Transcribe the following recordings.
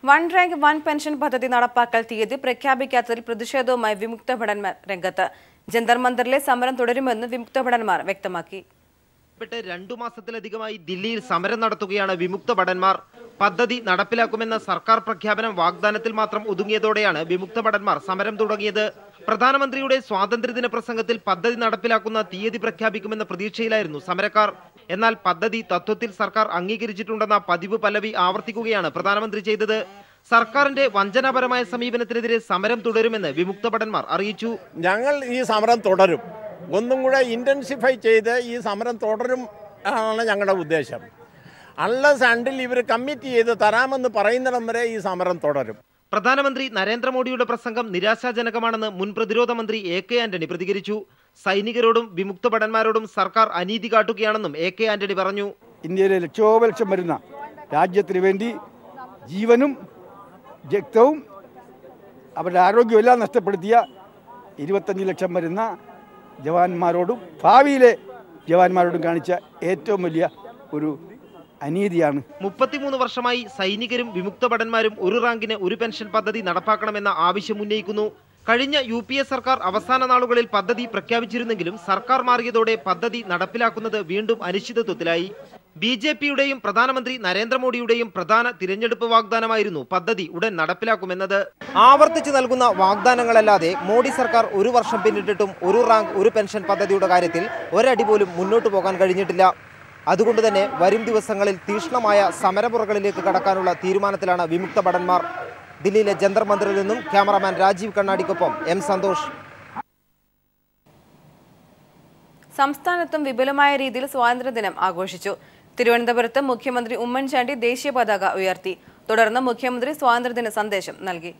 one rank one pension പദ്ധതി നടപ്പാക്കൽ തീയതി പ്രഖ്യാപിക്കാത്തതിൽ പ്രതിഷേധവുമായി വിമുക്ത ഭടന്മാർ രംഗത്ത് ജന്തർ മന്ദറിലെ സമരം തുടരുമെന്ന് വിമുക്ത ഭടന്മാർ വ്യക്തമാക്കി പ്പെട്ട് രണ്ടു മാസത്തിലധികമായി ദില്ലിയിൽ സമരം നടത്തുകയാണ് വിമുക്ത ഭടന്മാർ പദ്ധതി നടപ്പിലാക്കുമെന്ന സർക്കാർ പ്രഖ്യാപനം വാഗ്ദാനത്തിൽ മാത്രം ഒതുങ്ങിയതോടെയാണ് വിമുക്ത ഭടന്മാർ സമരം തുടങ്ങിയത് പ്രധാനമന്ത്രിയുടെ സ്വാതന്ത്ര്യദിന പ്രസംഗത്തിൽ പദ്ധതി നടപ്പിലാക്കുന്ന തീയതി പ്രഖ്യാപിക്കുമെന്ന പ്രതീക്ഷയിലായിരുന്നു സമരക്കാർ എന്നാൽ പദ്ധതി തത്വത്തിൽ സർക്കാർ അംഗീകരിച്ചിട്ടുണ്ടെന്ന പതിവ് പല്ലവി ആവർത്തിക്കുകയാണ് പ്രധാനമന്ത്രി ചെയ്തത് സർക്കാരിന്റെ വഞ്ചനാപരമായ സമീപനത്തിനെതിരെ സമരം തുടരുമെന്ന് വിമുക്ത ഭടന്മാർ അറിയിച്ചു ഞങ്ങൾ ഈ സമരം തുടരും ഒന്നും കൂടെ ഇൻറ്റൻസിഫൈ ചെയ്ത് ഈ സമരം തുടരും ആണ് ഞങ്ങളുടെ ഉദ്ദേശം അൺലസ് അണ്ടിൽ ഇവർ കമ്മിറ്റ് ചെയ്ത് തരാമെന്ന് പറയുന്നിടം വരെ ഈ സമരം തുടരും പ്രധാനമന്ത്രി നരേന്ദ്രമോദിയുടെ പ്രസംഗം നിരാശാജനകമാണെന്ന് മുൻ പ്രതിരോധ മന്ത്രി എ കെ ആന്റണി പ്രതികരിച്ചു സൈനികരോടും വിമുക്ത ഭടന്മാരോടും സർക്കാർ അനീതി കാട്ടുകയാണെന്നും എ കെ ആന്റണി പറഞ്ഞു ഇന്ത്യയിലെ ലക്ഷോപലക്ഷം വരുന്ന രാജ്യത്തിന് വേണ്ടി ജീവനും രക്തവും അവരുടെ ആരോഗ്യമെല്ലാം നഷ്ടപ്പെടുത്തിയ ഇരുപത്തഞ്ച് ലക്ഷം വരുന്ന ജവാന്മാരോടും ഭാവിയിലെ ജവാന്മാരോടും കാണിച്ച ഏറ്റവും വലിയ ഒരു അനീതിയാണ് മുപ്പത്തിമൂന്ന് വർഷമായി സൈനികരും വിമുക്ത ഭടന്മാരും ഒരു റാങ്കിന് ഒരു പെൻഷൻ പദ്ധതി നടപ്പാക്കണമെന്ന ആവശ്യം ഉന്നയിക്കുന്നു കഴിഞ്ഞ യു പി എ സർക്കാർ അവസാന നാളുകളിൽ പദ്ധതി പ്രഖ്യാപിച്ചിരുന്നെങ്കിലും സർക്കാർ മാറിയതോടെ പദ്ധതി നടപ്പിലാക്കുന്നത് വീണ്ടും അനിശ്ചിതത്വത്തിലായി ബി ജെ പിയുടെയും പ്രധാനമന്ത്രി നരേന്ദ്രമോദിയുടെയും പ്രധാന തിരഞ്ഞെടുപ്പ് വാഗ്ദാനമായിരുന്നു പദ്ധതി ഉടൻ നടപ്പിലാക്കുമെന്നത് ആവർത്തിച്ചു നൽകുന്ന വാഗ്ദാനങ്ങളല്ലാതെ മോഡി സർക്കാർ ഒരു വർഷം പിന്നിട്ടിട്ടും ഒരു റാങ്ക് ഒരു പെൻഷൻ പദ്ധതിയുടെ കാര്യത്തിൽ ഒരടി പോലും മുന്നോട്ട് പോകാൻ കഴിഞ്ഞിട്ടില്ല അതുകൊണ്ട് തന്നെ വരും ദിവസങ്ങളിൽ തീക്ഷ്ണമായ സമരമുറകളിലേക്ക് കടക്കാനുള്ള തീരുമാനത്തിലാണ് വിമുക്ത ഭടന്മാർ ദില്ലിയിലെ ജന്തർ മന്ദിറിൽ നിന്നും ക്യാമറാമാൻ രാജീവ് കണ്ണാടിക്കൊപ്പം എം സന്തോഷ് സംസ്ഥാനത്തും വിപുലമായ രീതിയിൽ സ്വാതന്ത്ര്യദിനം ആഘോഷിച്ചു തിരുവനന്തപുരത്ത് മുഖ്യമന്ത്രി ഉമ്മൻചാണ്ടി ദേശീയ പതാക ഉയർത്തി തുടർന്ന് മുഖ്യമന്ത്രി സ്വാതന്ത്ര്യദിന സന്ദേശം നൽകി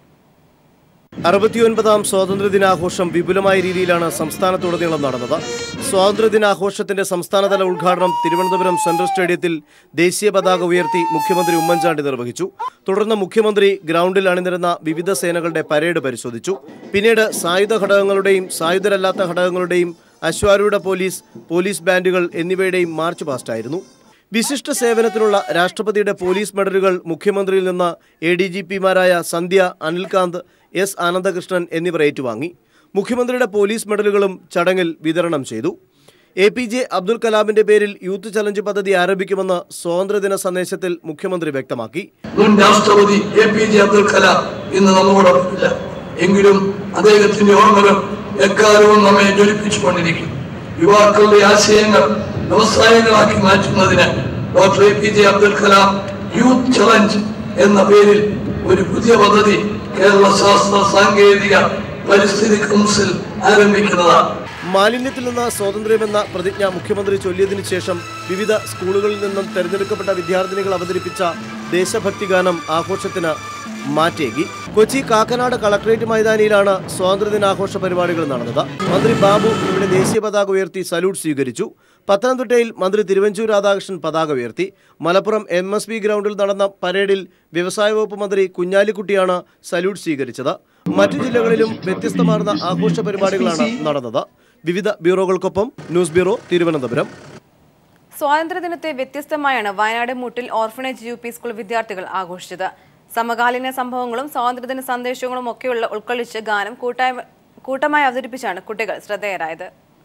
അറുപത്തിയൊൻപതാം സ്വാതന്ത്ര്യദിനാഘോഷം വിപുലമായ രീതിയിലാണ് സംസ്ഥാനത്തുടനീളം നടന്നത് സ്വാതന്ത്ര്യദിനാഘോഷത്തിന്റെ സംസ്ഥാനതല ഉദ്ഘാടനം തിരുവനന്തപുരം സെൻട്രൽ സ്റ്റേഡിയത്തിൽ ദേശീയ പതാക ഉയർത്തി മുഖ്യമന്ത്രി ഉമ്മൻചാണ്ടി നിർവഹിച്ചു തുടർന്ന് മുഖ്യമന്ത്രി ഗ്രൗണ്ടിൽ അണിനിരുന്ന വിവിധ സേനകളുടെ പരേഡ് പരിശോധിച്ചു പിന്നീട് സായുധ ഘടകങ്ങളുടെയും സായുധരല്ലാത്ത ഘടകങ്ങളുടെയും അശ്വാരൂഢ പോലീസ് പോലീസ് ബാൻഡുകൾ എന്നിവയുടെയും മാർച്ച് പാസ്റ്റായിരുന്നു വിശിഷ്ട സേവനത്തിനുള്ള രാഷ്ട്രപതിയുടെ പോലീസ് മെഡലുകൾ മുഖ്യമന്ത്രിയിൽ നിന്ന് A D G പിമാരായ Sandhya Anil Kant S Anandakrishnan എന്നിവർ ഏറ്റുവാങ്ങി മുഖ്യമന്ത്രിയുടെ പോലീസ് മെഡലുകളും ചടങ്ങിൽ വിതരണം ചെയ്തു എ പി ജെ അബ്ദുൽ കലാമിന്റെ പേരിൽ യൂത്ത് ചലഞ്ച് പദ്ധതി ആരംഭിക്കുമെന്ന് സ്വാതന്ത്ര്യദിന സന്ദേശത്തിൽ മുഖ്യമന്ത്രി വ്യക്തമാക്കി മുൻ രാഷ്ട്രപതി A P J Abdul Kalam ഇന്ന് നമ്മോടൊപ്പമില്ല എങ്കിലും അദ്ദേഹത്തിന്റെ ഓർമ്മകൾ എക്കാലവും നമ്മെ ജ്വലിപ്പിച്ചുകൊണ്ടിരിക്കും യുവാക്കളുടെ ആശയങ്ങൾ വ്യവസായങ്ങളാക്കി മാറ്റുന്നതിന് doctor A P J Abdul Kalam youth challenge എന്ന പേരിൽ ഒരു പുതിയ പദ്ധതി കേരള ശാസ്ത്ര സാങ്കേതിക പരിസ്ഥിതി കൗൺസിൽ ആരംഭിക്കുന്നതാണ് മാലിന്യത്തിൽ നിന്ന് സ്വാതന്ത്ര്യമെന്ന പ്രതിജ്ഞ മുഖ്യമന്ത്രി ചൊല്ലിയതിനു ശേഷം വിവിധ സ്കൂളുകളിൽ നിന്നും തെരഞ്ഞെടുക്കപ്പെട്ട വിദ്യാർത്ഥിനികൾ അവതരിപ്പിച്ച ദേശഭക്തി ഗാനം ആഘോഷത്തിന് മാറ്റേകി കൊച്ചി കാക്കനാട് കളക്ടറേറ്റ് മൈതാനിയിലാണ് സ്വാതന്ത്ര്യദിനാഘോഷ പരിപാടികൾ നടന്നത് മന്ത്രി ബാബു ഇവിടെ ദേശീയ പതാക ഉയർത്തി സല്യൂട്ട് സ്വീകരിച്ചു പത്തനംതിട്ടയിൽ മന്ത്രി തിരുവഞ്ചൂർ രാധാകൃഷ്ണൻ പതാക ഉയർത്തി മലപ്പുറം എം എസ് പി ഗ്രൗണ്ടിൽ നടന്ന പരേഡിൽ വ്യവസായ വകുപ്പ് മന്ത്രി കുഞ്ഞാലിക്കുട്ടിയാണ് സല്യൂട്ട് സ്വീകരിച്ചത് മറ്റു ജില്ലകളിലും വ്യത്യസ്തമാർന്ന ആഘോഷ പരിപാടികളാണ് നടന്നത് വിവിധ ബ്യൂറോകൾക്കൊപ്പം ന്യൂസ് ബ്യൂറോ തിരുവനന്തപുരം സ്വാതന്ത്ര്യദിനത്തെ വ്യത്യസ്തമായാണ് Wayanad Muttil orphanage U P school വിദ്യാർത്ഥികൾ ആഘോഷിച്ചത് സമകാലീന സംഭവങ്ങളും സ്വാതന്ത്ര്യദിന സന്ദേശങ്ങളും ഒക്കെയുള്ള ഉൾക്കൊള്ളിച്ച് ഗാനം കൂട്ടായ കൂട്ടമായി അവതരിപ്പിച്ചാണ് കുട്ടികൾ ശ്രദ്ധേയരായത്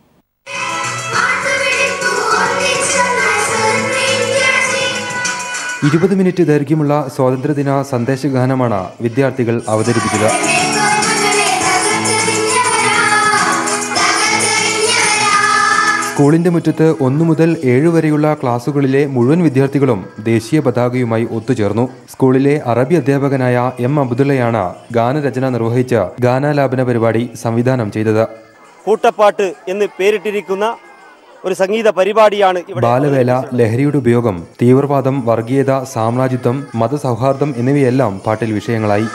ഇരുപത് മിനിറ്റ് ദൈർഘ്യമുള്ള സ്വാതന്ത്ര്യദിന സന്ദേശഗാനമാണ് വിദ്യാർത്ഥികൾ അവതരിപ്പിച്ചത് സ്കൂളിന്റെ മുറ്റത്ത് ഒന്നു മുതൽ ഏഴ് വരെയുള്ള ക്ലാസുകളിലെ മുഴുവൻ വിദ്യാർത്ഥികളും ദേശീയ പതാകയുമായി ഒത്തുചേർന്നു സ്കൂളിലെ അറബി അധ്യാപകനായ എം അബ്ദുള്ളയാണ് ഗാനരചന നിർവഹിച്ച് ഗാനാലാപന പരിപാടി സംവിധാനം ചെയ്തത് കൂട്ടപ്പാട്ട് എന്ന് പേരിട്ടിരിക്കുന്ന ഒരു സംഗീത പരിപാടിയാണ് ഇവിടെ ബാലവേല ലഹരിയുടെ ഉപയോഗം തീവ്രവാദം വർഗീയത സാമ്രാജ്യത്വം മതസൗഹാർദ്ദം എന്നിവയെല്ലാം പാട്ടിൽ വിഷയങ്ങളായി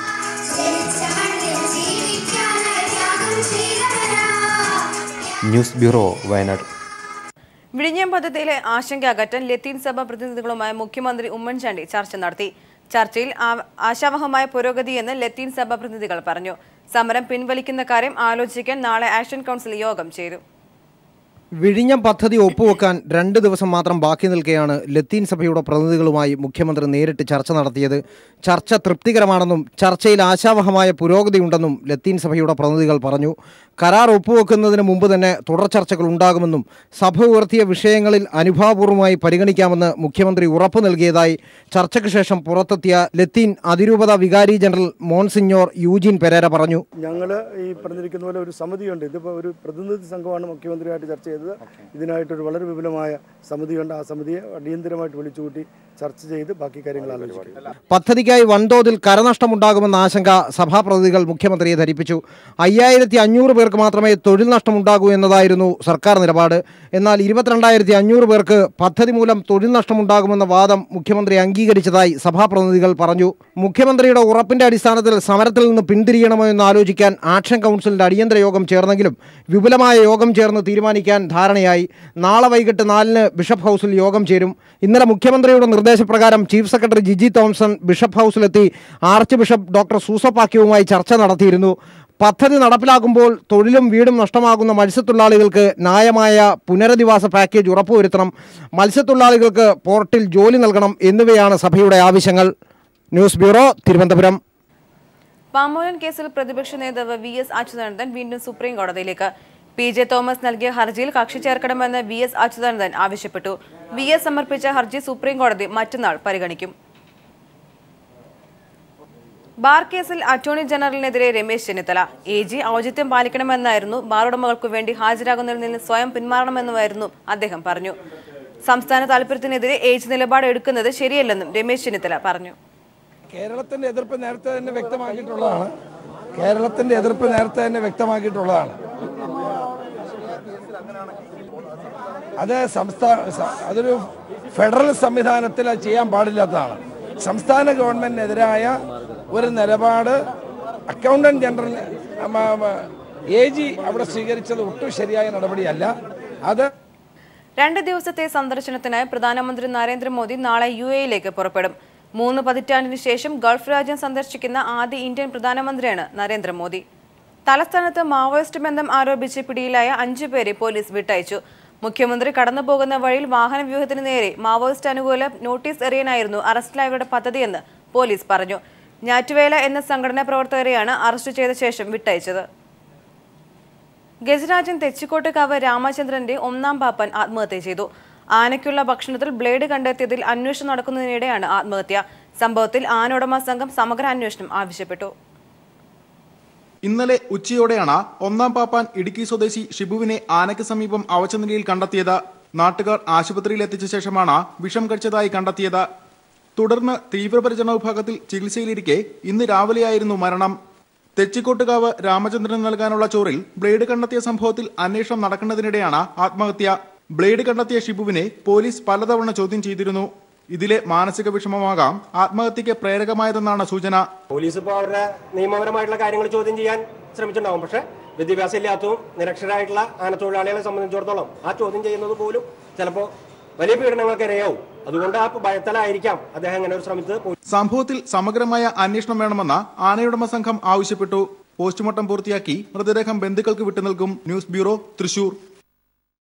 ന്യൂസ് ബ്യൂറോ വയനാട് വിഴിഞ്ഞം പദ്ധതിയിലെ ആശങ്ക അകറ്റാൻ ലത്തീൻ സഭ പ്രതിനിധികളുമായി മുഖ്യമന്ത്രി ഉമ്മൻചാണ്ടി ചർച്ച നടത്തി ചർച്ചയിൽ ആ- ആശാവഹമായ പുരോഗതിയെന്ന് ലത്തീൻ സഭ പ്രതിനിധികൾ പറഞ്ഞു സമരം പിൻവലിക്കുന്ന കാര്യം ആലോചിക്കാൻ നാളെ ആക്ഷൻ കൗൺസിൽ യോഗം ചേരും വിഴിഞ്ഞം പദ്ധതി ഒപ്പുവെക്കാൻ രണ്ട് ദിവസം മാത്രം ബാക്കി നിൽക്കെയാണ് ലത്തീൻ സഭയുടെ പ്രതിനിധികളുമായി മുഖ്യമന്ത്രി നേരിട്ട് ചർച്ച നടത്തിയത് ചർച്ച തൃപ്തികരമാണെന്നും ചർച്ചയിൽ ആശാവഹമായ പുരോഗതിയുണ്ടെന്നും ലത്തീൻ സഭയുടെ പ്രതിനിധികൾ പറഞ്ഞു കരാർ ഒപ്പുവെക്കുന്നതിന് മുമ്പ് തന്നെ തുടർ ചർച്ചകൾ ഉണ്ടാകുമെന്നും സഭ ഉയർത്തിയ വിഷയങ്ങളിൽ അനുഭാവപൂർവ്വമായി പരിഗണിക്കാമെന്ന് മുഖ്യമന്ത്രി ഉറപ്പു നൽകിയതായി ചർച്ചയ്ക്ക് ശേഷം പുറത്തെത്തിയ ലത്തീൻ അതിരൂപത വികാരി ജനറൽ മോൺസിഞ്ഞോർ യൂജിൻ പെരേര പറഞ്ഞു ഞങ്ങൾ ഈ പറഞ്ഞിരിക്കുന്ന പോലെ ഒരു സമിതിയുണ്ട് ഇതിപ്പോൾ ഒരു പ്രതിനിധി സംഘമാണ് മുഖ്യമന്ത്രിയായിട്ട് ചർച്ച ചെയ്തത് ഇതിനായിട്ടൊരു വളരെ വിപുലമായ സമിതിയുണ്ട് ആ സമിതിയെ അടിയന്തരമായിട്ട് വിളിച്ചുകൂട്ടി ചർച്ച ചെയ്ത് ബാക്കി കാര്യങ്ങൾ ആലോചിക്കും പദ്ധതിക്കായി വൻതോതിൽ കരനഷ്ടമുണ്ടാകുമെന്ന ആശങ്ക സഭാപ്രതിനിധികൾ മുഖ്യമന്ത്രിയെ ധരിപ്പിച്ചു അയ്യായിരത്തി അഞ്ഞൂറ് പേർക്ക് മാത്രമേ തൊഴിൽ നഷ്ടമുണ്ടാകൂ എന്നതായിരുന്നു സർക്കാർ നിലപാട് എന്നാൽ ഇരുപത്തിരണ്ടായിരത്തി അഞ്ഞൂറ് പേർക്ക് പദ്ധതി മൂലം തൊഴിൽ നഷ്ടമുണ്ടാകുമെന്ന വാദം മുഖ്യമന്ത്രി അംഗീകരിച്ചതായി സഭാപ്രതിനിധികൾ പറഞ്ഞു മുഖ്യമന്ത്രിയുടെ ഉറപ്പിന്റെ അടിസ്ഥാനത്തിൽ സമരത്തിൽ നിന്ന് പിന്തിരിയണമോ എന്ന് ആലോചിക്കാൻ ആക്ഷൻ കൗൺസിലിന്റെ അടിയന്തര യോഗം ചേർന്നെങ്കിലും വിപുലമായ യോഗം ചേർന്ന് തീരുമാനിക്കാൻ ധാരണയായി നാളെ വൈകിട്ട് നാലിന് ബിഷപ്പ് ഹൗസിൽ യോഗം ചേരും ഇന്നലെ മുഖ്യമന്ത്രിയുടെ നിർദ്ദേശപ്രകാരം chief secretary Jiji Thomson bishop ഹൗസിലെത്തി ആർച്ച് ബിഷപ്പ് ഡോക്ടർ സൂസപ്പാക്യവുമായി ചർച്ച നടത്തിയിരുന്നു പദ്ധതി നടപ്പിലാക്കുമ്പോൾ തൊഴിലും വീടും നഷ്ടമാകുന്ന മത്സ്യത്തൊഴിലാളികൾക്ക് ന്യായമായ പുനരധിവാസ പാക്കേജ് ഉറപ്പുവരുത്തണം മത്സ്യത്തൊഴിലാളികൾക്ക് പോർട്ടിൽ ജോലി നൽകണം എന്നിവയാണ് സഭയുടെ ആവശ്യങ്ങൾ ന്യൂസ് ബ്യൂറോ തിരുവനന്തപുരം പാമോലൻ കേസിൽ പ്രതിപക്ഷ നേതാവ് വി എസ് അച്യുതാനന്ദൻ വീണ്ടും സുപ്രീം കോടതിയിലേക്ക് പി ജെ തോമസ് നൽകിയ ഹർജിയിൽ കക്ഷി ചേർക്കണമെന്ന് വി എസ് അച്യുതാനന്ദൻ ആവശ്യപ്പെട്ടു വി എസ് സമർപ്പിച്ച ഹർജി സുപ്രീം കോടതി മറ്റന്നാൾ പരിഗണിക്കും ബാർ കേസിൽ അറ്റോർണി ജനറലിനെതിരെ രമേശ് ചെന്നിത്തല എ ജി ഔചിത്യം പാലിക്കണമെന്നായിരുന്നു ബാർ ഉടമകൾക്കു വേണ്ടി ഹാജരാകുന്നതിൽ നിന്ന് സ്വയം പിന്മാറണമെന്നുമായിരുന്നു അദ്ദേഹം പറഞ്ഞു സംസ്ഥാന താൽപര്യത്തിനെതിരെ എ ജി നിലപാട് എടുക്കുന്നത് ശരിയല്ലെന്നും രമേശ് ചെന്നിത്തല പറഞ്ഞു കേരളത്തിന്റെ എതിർപ്പ് നേരത്തെ തന്നെ വ്യക്തമാക്കിയിട്ടുള്ളതാണ് കേരളത്തിന്റെ എതിർപ്പ് നേരത്തെ തന്നെ വ്യക്തമാക്കിയിട്ടുള്ളതാണ് അത് സംസ്ഥാന സ- അതൊരു ഫെഡറൽ സംവിധാനത്തിൽ അത് ചെയ്യാൻ പാടില്ലാത്തതാണ് സംസ്ഥാന ഗവൺമെന്റിനെതിരായ ഒരു നിലപാട് അക്കൗണ്ടന്റ് ജനറൽ എ ജി അവിടെ സ്വീകരിച്ചത് ഒട്ടും ശരിയായ നടപടിയല്ല അത് രണ്ട് ദിവസത്തെ സന്ദർശനത്തിനായി പ്രധാനമന്ത്രി നരേന്ദ്രമോദി നാളെ യു എയിലേക്ക് പുറപ്പെടും മൂന്ന് പതിറ്റാണ്ടിന് ശേഷം ഗൾഫ് രാജ്യം സന്ദർശിക്കുന്ന ആദ്യ ഇന്ത്യൻ പ്രധാനമന്ത്രിയാണ് നരേന്ദ്രമോദി തലസ്ഥാനത്ത് മാവോയിസ്റ്റ് ബന്ധം ആരോപിച്ച് പിടിയിലായ അഞ്ചു പേരെ പോലീസ് വിട്ടയച്ചു മുഖ്യമന്ത്രി കടന്നുപോകുന്ന വഴിയിൽ വാഹന വ്യൂഹത്തിന് നേരെ മാവോയിസ്റ്റ് അനുകൂല നോട്ടീസ് എറിയാനായിരുന്നു അറസ്റ്റിലായവരുടെ പദ്ധതിയെന്ന് പോലീസ് പറഞ്ഞു ഞാറ്റുവേല എന്ന സംഘടനാ പ്രവർത്തകരെയാണ് അറസ്റ്റ് ചെയ്ത ശേഷം വിട്ടയച്ചത് ഗജരാജൻ തെച്ചിക്കോട്ടുകാവ് രാമചന്ദ്രന്റെ ഒന്നാം പാപ്പൻ ആത്മഹത്യ ചെയ്തു ആനയ്ക്കുള്ള ഭക്ഷണത്തിൽ ബ്ലേഡ് കണ്ടെത്തിയതിൽ അന്വേഷണം നടക്കുന്നതിനിടെയാണ് ആത്മഹത്യ സംഭവത്തിൽ ആനോടമ സംഘം സമഗ്ര അന്വേഷണം ആവശ്യപ്പെട്ടു ഇന്നലെ ഉച്ചയോടെയാണ് ഒന്നാം പാപ്പാൻ ഇടുക്കി സ്വദേശി ഷിബുവിനെ ആനയ്ക്ക് സമീപം അവച്ച നിലയിൽ കണ്ടെത്തിയത് നാട്ടുകാർ ആശുപത്രിയിൽ എത്തിച്ച ശേഷമാണ് വിഷം കഴിച്ചതായി കണ്ടെത്തിയത് തുടർന്ന് തീവ്രപരിചരണ വിഭാഗത്തിൽ ചികിത്സയിലിരിക്കെ ഇന്ന് രാവിലെയായിരുന്നു മരണം തെച്ചിക്കോട്ടുകാവ് രാമചന്ദ്രൻ നൽകാനുള്ള ചോറിൽ ബ്ലേഡ് കണ്ടെത്തിയ സംഭവത്തിൽ അന്വേഷണം നടക്കുന്നതിനിടെയാണ് ആത്മഹത്യ ബ്ലേഡ് കണ്ടെത്തിയ ഷിബുവിനെ പോലീസ് പലതവണ ചോദ്യം ചെയ്തിരുന്നു ഇതിലെ മാനസിക വിഷമമാകാം ആത്മഹത്യക്ക് പ്രേരകമായതെന്നാണ് സൂചന പോലീസ് ഇപ്പോൾ അവരുടെ നിയമപരമായിട്ടുള്ള കാര്യങ്ങൾ ചോദ്യം ചെയ്യാൻ ശ്രമിച്ചിട്ടുണ്ടാവും പക്ഷേ വിദ്യാഭ്യാസം ഇല്ലാത്തതും നിരക്ഷരായിട്ടുള്ള ആനത്തൊഴിലാളികളെ സംബന്ധിച്ചിടത്തോളം ആ ചോദ്യം ചെയ്യുന്നത് പോലും ചിലപ്പോൾ വലിയ പീഡനങ്ങൾക്ക് ഇരയാവും അതുകൊണ്ട് ആ ഭയത്തലായിരിക്കാം അദ്ദേഹം അങ്ങനെ ഒരു ശ്രമിച്ചത് സംഭവത്തിൽ സമഗ്രമായ അന്വേഷണം വേണമെന്ന് ആനയുടമ സംഘം ആവശ്യപ്പെട്ടു പോസ്റ്റ്മോർട്ടം പൂർത്തിയാക്കി മൃതദേഹം ബന്ധുക്കൾക്ക് വിട്ടുനൽകും ന്യൂസ് ബ്യൂറോ തൃശൂർ